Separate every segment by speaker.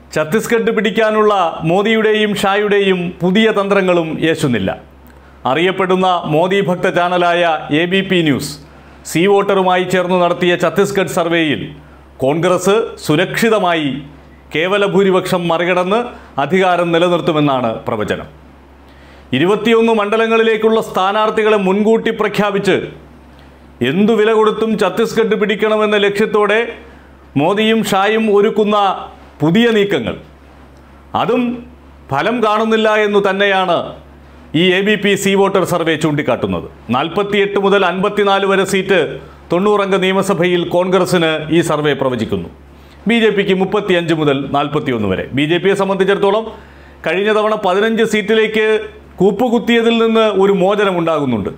Speaker 1: ഛത്തീസ്ഗഡ് പിടിക്കാനുള്ള മോദിയുടെയും ഷായുടെയും പുതിയ തന്ത്രങ്ങളും യേശുന്നില്ല അറിയപ്പെടുന്ന മോദി ഭക്ത ചാനലായ A B P news C വോട്ടറുമായി ചേർന്ന് നടത്തിയ ഛത്തീസ്ഗഡ് സർവേയിൽ കോൺഗ്രസ് സുരക്ഷിതമായി കേവല ഭൂരിപക്ഷം മറികടന്ന് അധികാരം നിലനിർത്തുമെന്നാണ് പ്രവചനം ഇരുപത്തിയൊന്ന് മണ്ഡലങ്ങളിലേക്കുള്ള സ്ഥാനാർത്ഥികളെ മുൻകൂട്ടി പ്രഖ്യാപിച്ച് എന്തു വില കൊടുത്തും ഛത്തീസ്ഗഡ് പിടിക്കണമെന്ന ലക്ഷ്യത്തോടെ മോദിയും ഷായും ഒരുക്കുന്ന പുതിയ നീക്കങ്ങൾ അതും ഫലം കാണുന്നില്ല എന്നു തന്നെയാണ് ഈ A B P C voter survey ചൂണ്ടിക്കാട്ടുന്നത് നാൽപ്പത്തിയെട്ട് മുതൽ അൻപത്തിനാല് വരെ സീറ്റ് തൊണ്ണൂറംഗ നിയമസഭയിൽ കോൺഗ്രസിന് ഈ സർവേ പ്രവചിക്കുന്നു ബി ജെ പിക്ക് മുപ്പത്തിയഞ്ച് മുതൽ നാൽപ്പത്തിയൊന്ന് വരെ ബി ജെ പിയെ സംബന്ധിച്ചിടത്തോളം കഴിഞ്ഞ തവണ പതിനഞ്ച് സീറ്റിലേക്ക് കൂപ്പുകുത്തിയതിൽ നിന്ന് ഒരു മോചനം ഉണ്ടാകുന്നുണ്ട്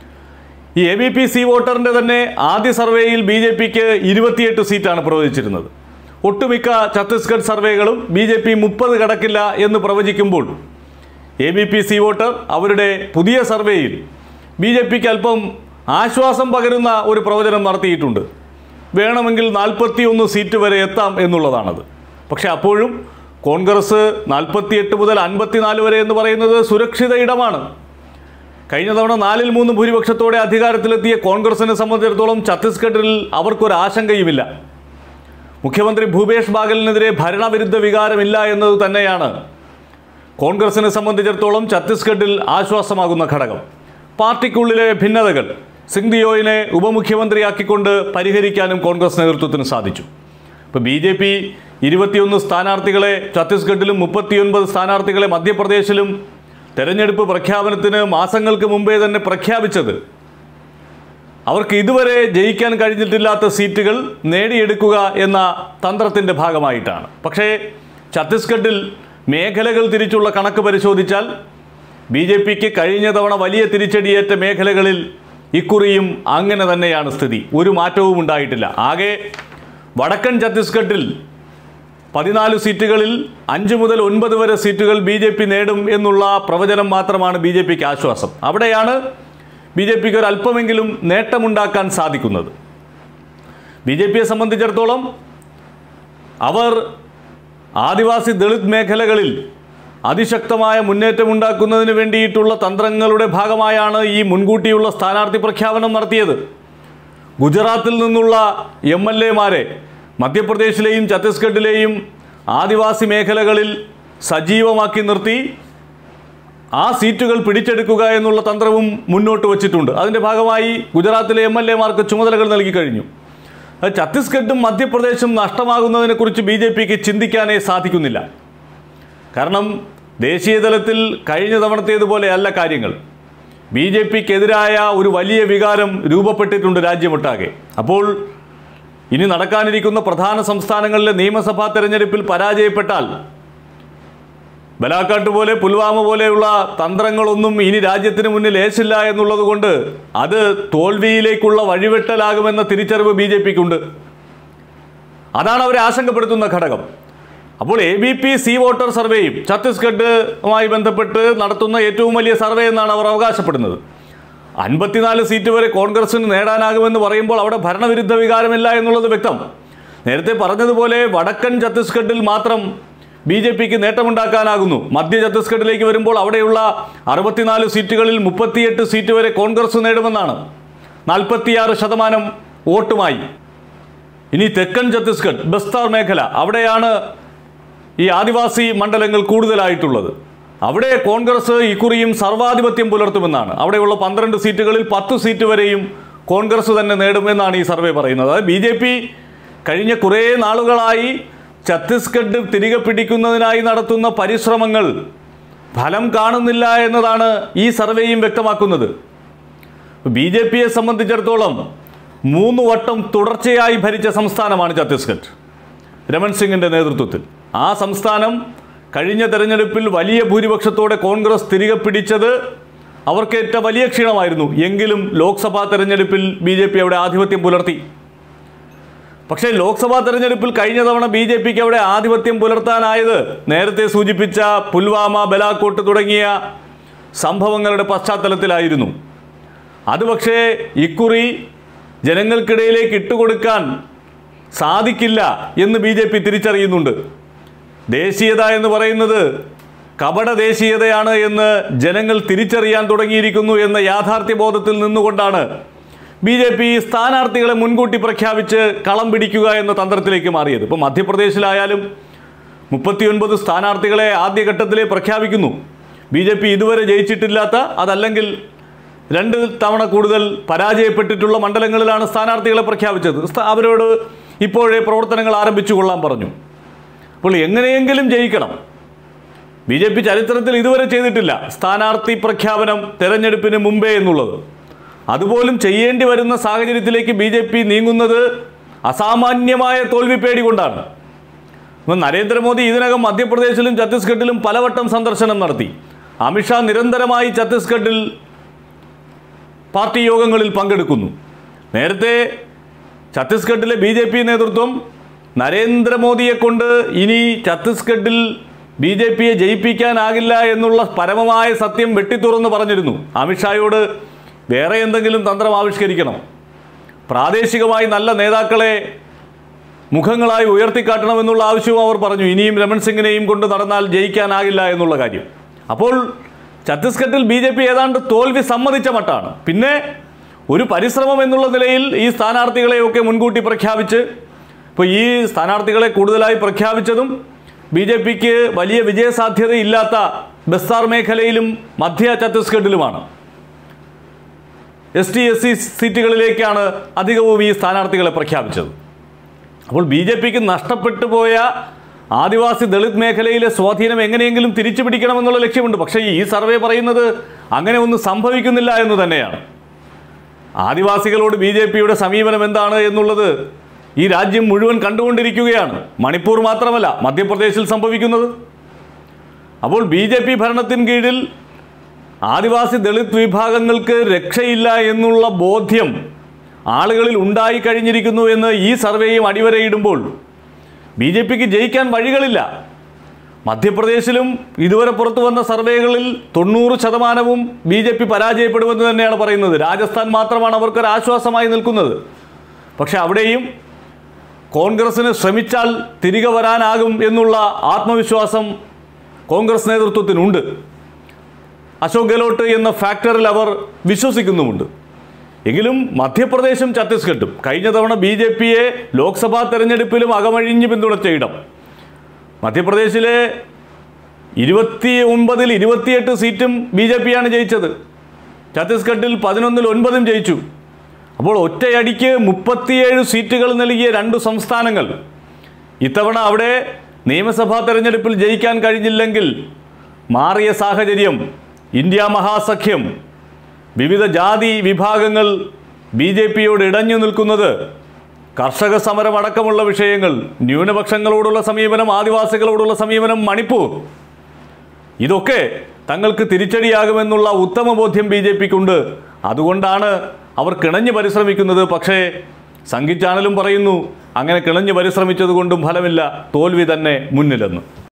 Speaker 1: ഈ എ ബി പി സി വോട്ടറിൻ്റെ തന്നെ ആദ്യ സർവേയിൽ ബി ജെ പിക്ക് ഇരുപത്തിയെട്ട് സീറ്റാണ് പ്രവചിച്ചിരുന്നത് ഒട്ടുമിക്ക ഛത്തീസ്ഗഡ് സർവേകളും ബി ജെ പി മുപ്പത് കടക്കില്ല എന്ന് പ്രവചിക്കുമ്പോൾ A B P C voter അവരുടെ പുതിയ സർവേയിൽ ബി ജെ പിക്ക് അല്പം ആശ്വാസം പകരുന്ന ഒരു പ്രവചനം നടത്തിയിട്ടുണ്ട് വേണമെങ്കിൽ നാൽപ്പത്തിയൊന്ന് സീറ്റ് വരെ എത്താം എന്നുള്ളതാണത് പക്ഷേ അപ്പോഴും കോൺഗ്രസ് നാൽപ്പത്തിയെട്ട് മുതൽ അൻപത്തിനാല് വരെ എന്ന് പറയുന്നത് സുരക്ഷിത ഇടമാണ് കഴിഞ്ഞ തവണ നാലിൽ മൂന്ന് ഭൂരിപക്ഷത്തോടെ അധികാരത്തിലെത്തിയ കോൺഗ്രസിനെ സംബന്ധിച്ചിടത്തോളം ഛത്തീസ്ഗഡിൽ അവർക്കൊരു ആശങ്കയുമില്ല മുഖ്യമന്ത്രി ഭൂപേഷ് ബാഗലിനെതിരെ ഭരണവിരുദ്ധ വികാരമില്ല എന്നത് തന്നെയാണ് കോൺഗ്രസിനെ സംബന്ധിച്ചിടത്തോളം ഛത്തീസ്ഗഡിൽ ആശ്വാസമാകുന്ന ഘടകം പാർട്ടിക്കുള്ളിലെ ഭിന്നതകൾ സിംഗ്ദിയോയിനെ ഉപമുഖ്യമന്ത്രിയാക്കിക്കൊണ്ട് പരിഹരിക്കാനും കോൺഗ്രസ് നേതൃത്വത്തിന് സാധിച്ചു ഇപ്പോൾ ബി ജെ പി ഇരുപത്തിയൊന്ന് സ്ഥാനാർത്ഥികളെ ഛത്തീസ്ഗഡിലും മുപ്പത്തിയൊൻപത് സ്ഥാനാർത്ഥികളെ മധ്യപ്രദേശിലും തെരഞ്ഞെടുപ്പ് പ്രഖ്യാപനത്തിന് മാസങ്ങൾക്ക് മുമ്പേ തന്നെ പ്രഖ്യാപിച്ചത് അവർക്ക് ഇതുവരെ ജയിക്കാൻ കഴിഞ്ഞിട്ടില്ലാത്ത സീറ്റുകൾ നേടിയെടുക്കുക എന്ന തന്ത്രത്തിൻ്റെ ഭാഗമായിട്ടാണ് പക്ഷേ ഛത്തീസ്ഗഡിൽ മേഖലകൾ തിരിച്ചുള്ള കണക്ക് പരിശോധിച്ചാൽ ബി ജെ പിക്ക് കഴിഞ്ഞ തവണ വലിയ തിരിച്ചടിയേറ്റ മേഖലകളിൽ ഇക്കുറിയും അങ്ങനെ തന്നെയാണ് സ്ഥിതി ഒരു മാറ്റവും ഉണ്ടായിട്ടില്ല ആകെ വടക്കൻ ഛത്തീസ്ഗഡിൽ പതിനാല് സീറ്റുകളിൽ അഞ്ച് മുതൽ ഒൻപത് വരെ സീറ്റുകൾ ബി ജെ പി നേടും എന്നുള്ള പ്രവചനം മാത്രമാണ് ബി ജെ പിക്ക് ആശ്വാസം അവിടെയാണ് ബി ജെ പിക്ക് ഒരു അല്പമെങ്കിലും നേട്ടമുണ്ടാക്കാൻ സാധിക്കുന്നത് ബി ജെ പിയെ സംബന്ധിച്ചിടത്തോളം അവർ ആദിവാസി ദളിത് മേഖലകളിൽ അതിശക്തമായ മുന്നേറ്റമുണ്ടാക്കുന്നതിന് വേണ്ടിയിട്ടുള്ള തന്ത്രങ്ങളുടെ ഭാഗമായാണ് ഈ മുൻകൂട്ടിയുള്ള സ്ഥാനാർത്ഥി പ്രഖ്യാപനം നടത്തിയത് ഗുജറാത്തിൽ നിന്നുള്ള എം എൽ എമാരെ മധ്യപ്രദേശിലെയും ഛത്തീസ്ഗഡിലെയും ആദിവാസി മേഖലകളിൽ സജീവമാക്കി നിർത്തി ആ സീറ്റുകൾ പിടിച്ചെടുക്കുക എന്നുള്ള തന്ത്രവും മുന്നോട്ട് വച്ചിട്ടുണ്ട് അതിൻ്റെ ഭാഗമായി ഗുജറാത്തിലെ എം എൽ എമാർക്ക് ചുമതലകൾ നൽകി കഴിഞ്ഞു അത് ഛത്തീസ്ഗഡും മധ്യപ്രദേശും നഷ്ടമാകുന്നതിനെക്കുറിച്ച് ബി ജെ പിക്ക് ചിന്തിക്കാനേ സാധിക്കുന്നില്ല കാരണം ദേശീയ തലത്തിൽ കഴിഞ്ഞ തവണത്തേതുപോലെ അല്ല കാര്യങ്ങൾ ബി ജെ പിക്കെതിരായ ഒരു വലിയ വികാരം രൂപപ്പെട്ടിട്ടുണ്ട് രാജ്യമൊട്ടാകെ അപ്പോൾ ഇനി നടക്കാനിരിക്കുന്ന പ്രധാന സംസ്ഥാനങ്ങളിലെ നിയമസഭാ തെരഞ്ഞെടുപ്പിൽ പരാജയപ്പെട്ടാൽ ബലാക്കാട്ട് പോലെ പുൽവാമ പോലെയുള്ള തന്ത്രങ്ങളൊന്നും ഇനി രാജ്യത്തിന് മുന്നിൽ ഏശില്ല എന്നുള്ളത് കൊണ്ട് അത് തോൽവിയിലേക്കുള്ള വഴിവെട്ടലാകുമെന്ന തിരിച്ചറിവ് ബി ജെ പിക്കുണ്ട് അതാണ് അവരെ ആശങ്കപ്പെടുത്തുന്ന ഘടകം അപ്പോൾ A B P C voter സർവേയും ഛത്തീസ്ഗഡുമായി ബന്ധപ്പെട്ട് നടത്തുന്ന ഏറ്റവും വലിയ സർവേ എന്നാണ് അവർ അവകാശപ്പെടുന്നത് അൻപത്തിനാല് സീറ്റ് വരെ കോൺഗ്രസിന് നേടാനാകുമെന്ന് പറയുമ്പോൾ അവിടെ ഭരണവിരുദ്ധ വികാരമില്ല എന്നുള്ളത് വ്യക്തം നേരത്തെ പറഞ്ഞതുപോലെ വടക്കൻ ഛത്തീസ്ഗഡിൽ മാത്രം ബി ജെ പിക്ക് നേട്ടമുണ്ടാക്കാനാകുന്നു മധ്യ ഛത്തീസ്ഗഡിലേക്ക് വരുമ്പോൾ അവിടെയുള്ള അറുപത്തിനാല് സീറ്റുകളിൽ മുപ്പത്തിയെട്ട് സീറ്റ് വരെ കോൺഗ്രസ് നേടുമെന്നാണ് നാൽപ്പത്തിയാറ് ശതമാനം വോട്ടുമായി ഇനി തെക്കൻ ഛത്തീസ്ഗഡ് ബസ്താർ മേഖല അവിടെയാണ് ഈ ആദിവാസി മണ്ഡലങ്ങൾ കൂടുതലായിട്ടുള്ളത് അവിടെ കോൺഗ്രസ് ഇക്കുറിയും സർവാധിപത്യം പുലർത്തുമെന്നാണ് അവിടെയുള്ള പന്ത്രണ്ട് സീറ്റുകളിൽ പത്ത് സീറ്റ് വരെയും കോൺഗ്രസ് തന്നെ നേടുമെന്നാണ് ഈ സർവേ പറയുന്നത് അതായത് ബി ജെ പി കഴിഞ്ഞ കുറേ നാളുകളായി ഛത്തീസ്ഗഡ് തിരികെ പിടിക്കുന്നതിനായി നടത്തുന്ന പരിശ്രമങ്ങൾ ഫലം കാണുന്നില്ല എന്നതാണ് ഈ സർവേയും വ്യക്തമാക്കുന്നത് ബി ജെ പിയെ സംബന്ധിച്ചിടത്തോളം മൂന്ന് വട്ടം തുടർച്ചയായി ഭരിച്ച സംസ്ഥാനമാണ് ഛത്തീസ്ഗഡ് രമൺ സിംഗിൻ്റെ നേതൃത്വത്തിൽ ആ സംസ്ഥാനം കഴിഞ്ഞ തെരഞ്ഞെടുപ്പിൽ വലിയ ഭൂരിപക്ഷത്തോടെ കോൺഗ്രസ് തിരികെ പിടിച്ചത് അവർക്കേറ്റ വലിയ ക്ഷീണമായിരുന്നു എങ്കിലും ലോക്സഭാ തെരഞ്ഞെടുപ്പിൽ ബി ജെ പി അവിടെ ആധിപത്യം പുലർത്തി പക്ഷേ ലോക്സഭാ തെരഞ്ഞെടുപ്പിൽ കഴിഞ്ഞ തവണ ബി ജെ പിക്ക് അവിടെ ആധിപത്യം പുലർത്താനായത് നേരത്തെ സൂചിപ്പിച്ച പുൽവാമ ബലാക്കോട്ട് തുടങ്ങിയ സംഭവങ്ങളുടെ പശ്ചാത്തലത്തിലായിരുന്നു അത് പക്ഷേ ഇക്കുറി ജനങ്ങൾക്കിടയിലേക്ക് ഇട്ടുകൊടുക്കാൻ സാധിക്കില്ല എന്ന് ബി ജെ പി തിരിച്ചറിയുന്നുണ്ട് ദേശീയത എന്ന് പറയുന്നത് കപട ദേശീയതയാണ് എന്ന് ജനങ്ങൾ തിരിച്ചറിയാൻ തുടങ്ങിയിരിക്കുന്നു എന്ന യാഥാർത്ഥ്യബോധത്തിൽ നിന്നുകൊണ്ടാണ് ബി ജെ പി സ്ഥാനാർത്ഥികളെ മുൻകൂട്ടി പ്രഖ്യാപിച്ച് കളം പിടിക്കുക എന്ന തന്ത്രത്തിലേക്ക് മാറിയത് ഇപ്പോൾ മധ്യപ്രദേശിലായാലും മുപ്പത്തിയൊൻപത് സ്ഥാനാർത്ഥികളെ ആദ്യഘട്ടത്തിലേ പ്രഖ്യാപിക്കുന്നു ബി ജെ പി ഇതുവരെ ജയിച്ചിട്ടില്ലാത്ത അതല്ലെങ്കിൽ രണ്ട് തവണ കൂടുതൽ പരാജയപ്പെട്ടിട്ടുള്ള മണ്ഡലങ്ങളിലാണ് സ്ഥാനാർത്ഥികളെ പ്രഖ്യാപിച്ചത് സ്ഥാ- അവരോട് ഇപ്പോഴേ പ്രവർത്തനങ്ങൾ ആരംഭിച്ചു കൊള്ളാൻ പറഞ്ഞു അപ്പോൾ എങ്ങനെയെങ്കിലും ജയിക്കണം ബി ജെ പി ചരിത്രത്തിൽ ഇതുവരെ ചെയ്തിട്ടില്ല സ്ഥാനാർത്ഥി പ്രഖ്യാപനം തെരഞ്ഞെടുപ്പിന് മുമ്പേ എന്നുള്ളത് അതുപോലും ചെയ്യേണ്ടി വരുന്ന സാഹചര്യത്തിലേക്ക് ബി ജെ പി നീങ്ങുന്നത് അസാമാന്യമായ തോൽവി പേടി കൊണ്ടാണ് ഇപ്പം നരേന്ദ്രമോദി ഇതിനകം മധ്യപ്രദേശിലും ഛത്തീസ്ഗഡിലും പലവട്ടം സന്ദർശനം നടത്തി അമിത്ഷാ നിരന്തരമായി ഛത്തീസ്ഗഡിൽ പാർട്ടി യോഗങ്ങളിൽ പങ്കെടുക്കുന്നു നേരത്തെ ഛത്തീസ്ഗഡിലെ ബി ജെ പി നേതൃത്വം നരേന്ദ്രമോദിയെ കൊണ്ട് ഇനി ഛത്തീസ്ഗഡിൽ ബി ജെ പിയെ ജയിപ്പിക്കാനാകില്ല എന്നുള്ള പരമമായ സത്യം വെട്ടിത്തുറന്ന് പറഞ്ഞിരുന്നു അമിത്ഷായോട് വേറെ എന്തെങ്കിലും തന്ത്രം ആവിഷ്കരിക്കണം പ്രാദേശികമായി നല്ല നേതാക്കളെ മുഖങ്ങളായി ഉയർത്തിക്കാട്ടണമെന്നുള്ള ആവശ്യവും അവർ പറഞ്ഞു ഇനിയും രമൺ സിംഗിനെയും കൊണ്ട് നടന്നാൽ ജയിക്കാനാകില്ല എന്നുള്ള കാര്യം അപ്പോൾ ഛത്തീസ്ഗഡിൽ ബി ജെ പി ഏതാണ്ട് തോൽവി സമ്മതിച്ച മട്ടാണ് പിന്നെ ഒരു പരിശ്രമം എന്നുള്ള നിലയിൽ ഈ സ്ഥാനാർത്ഥികളെയൊക്കെ മുൻകൂട്ടി പ്രഖ്യാപിച്ച് ഇപ്പോൾ ഈ സ്ഥാനാർത്ഥികളെ കൂടുതലായി പ്രഖ്യാപിച്ചതും ബി ജെ പിക്ക് വലിയ വിജയസാധ്യതയില്ലാത്ത ബസ്താർ മേഖലയിലും മധ്യ ഛത്തീസ്ഗഡിലുമാണ് എസ് ടി എസ് സി സീറ്റുകളിലേക്കാണ് അധികവും ഈ സ്ഥാനാർത്ഥികളെ പ്രഖ്യാപിച്ചത് അപ്പോൾ ബി ജെ പിക്ക് നഷ്ടപ്പെട്ടു പോയ ആദിവാസി ദളിത് മേഖലയിലെ സ്വാധീനം എങ്ങനെയെങ്കിലും തിരിച്ചു പിടിക്കണമെന്നുള്ള ലക്ഷ്യമുണ്ട് പക്ഷേ ഈ സർവേ പറയുന്നത് അങ്ങനെ ഒന്നും സംഭവിക്കുന്നില്ല എന്ന് തന്നെയാണ് ആദിവാസികളോട് ബി ജെ പിയുടെ സമീപനം എന്താണ് എന്നുള്ളത് ഈ രാജ്യം മുഴുവൻ കണ്ടുകൊണ്ടിരിക്കുകയാണ് മണിപ്പൂർ മാത്രമല്ല മധ്യപ്രദേശിൽ സംഭവിക്കുന്നത് അപ്പോൾ ബി ജെ പി ഭരണത്തിന് കീഴിൽ ആദിവാസി ദളിത് വിഭാഗങ്ങൾക്ക് രക്ഷയില്ല എന്നുള്ള ബോധ്യം ആളുകളിൽ ഉണ്ടായി കഴിഞ്ഞിരിക്കുന്നു എന്ന് ഈ സർവേയും അടിവരയിടുമ്പോൾ ബി ജെ പിക്ക് ജയിക്കാൻ വഴികളില്ല മധ്യപ്രദേശിലും ഇതുവരെ പുറത്തു വന്ന സർവേകളിൽ തൊണ്ണൂറ് ശതമാനവും ബി ജെ പി പരാജയപ്പെടുമെന്ന് തന്നെയാണ് പറയുന്നത് രാജസ്ഥാൻ മാത്രമാണ് അവർക്കൊരു ആശ്വാസമായി നിൽക്കുന്നത് പക്ഷെ അവിടെയും കോൺഗ്രസിന് ശ്രമിച്ചാൽ തിരികെ വരാനാകും എന്നുള്ള ആത്മവിശ്വാസം കോൺഗ്രസ് നേതൃത്വത്തിനുണ്ട് അശോക് ഗെഹ്ലോട്ട് എന്ന ഫാക്ടറിൽ അവർ വിശ്വസിക്കുന്നുമുണ്ട് എങ്കിലും മധ്യപ്രദേശും ഛത്തീസ്ഗഡും കഴിഞ്ഞ തവണ ബി ജെ പിയെ ലോക്സഭാ തെരഞ്ഞെടുപ്പിലും അകമഴിഞ്ഞ് പിന്തുണച്ച ഇടം മധ്യപ്രദേശിലെ ഇരുപത്തി ഒമ്പതിൽ ഇരുപത്തിയെട്ട് സീറ്റും ബി ജെ പിയാണ് ജയിച്ചത് ഛത്തീസ്ഗഡിൽ പതിനൊന്നിൽ ഒൻപതും ജയിച്ചു അപ്പോൾ ഒറ്റയടിക്ക് മുപ്പത്തിയേഴ് സീറ്റുകൾ നൽകിയ രണ്ട് സംസ്ഥാനങ്ങൾ ഇത്തവണ അവിടെ നിയമസഭാ തെരഞ്ഞെടുപ്പിൽ ജയിക്കാൻ കഴിഞ്ഞില്ലെങ്കിൽ മാറിയ സാഹചര്യം ഇന്ത്യ മഹാസഖ്യം വിവിധ ജാതി വിഭാഗങ്ങൾ ബി ജെ പിയോട് ഇടഞ്ഞു നിൽക്കുന്നത് കർഷക സമരം അടക്കമുള്ള വിഷയങ്ങൾ ന്യൂനപക്ഷങ്ങളോടുള്ള സമീപനം ആദിവാസികളോടുള്ള സമീപനം മണിപ്പൂർ ഇതൊക്കെ തങ്ങൾക്ക് തിരിച്ചടിയാകുമെന്നുള്ള ഉത്തമ ബോധ്യം ബി ജെ പിക്കുണ്ട് അതുകൊണ്ടാണ് അവർ കിണഞ്ഞ് പരിശ്രമിക്കുന്നത് പക്ഷേ സംഗീത് ചാനലും പറയുന്നു അങ്ങനെ കിണഞ്ഞ് പരിശ്രമിച്ചതുകൊണ്ടും ഫലമില്ല തോൽവി തന്നെ മുന്നിലെന്ന്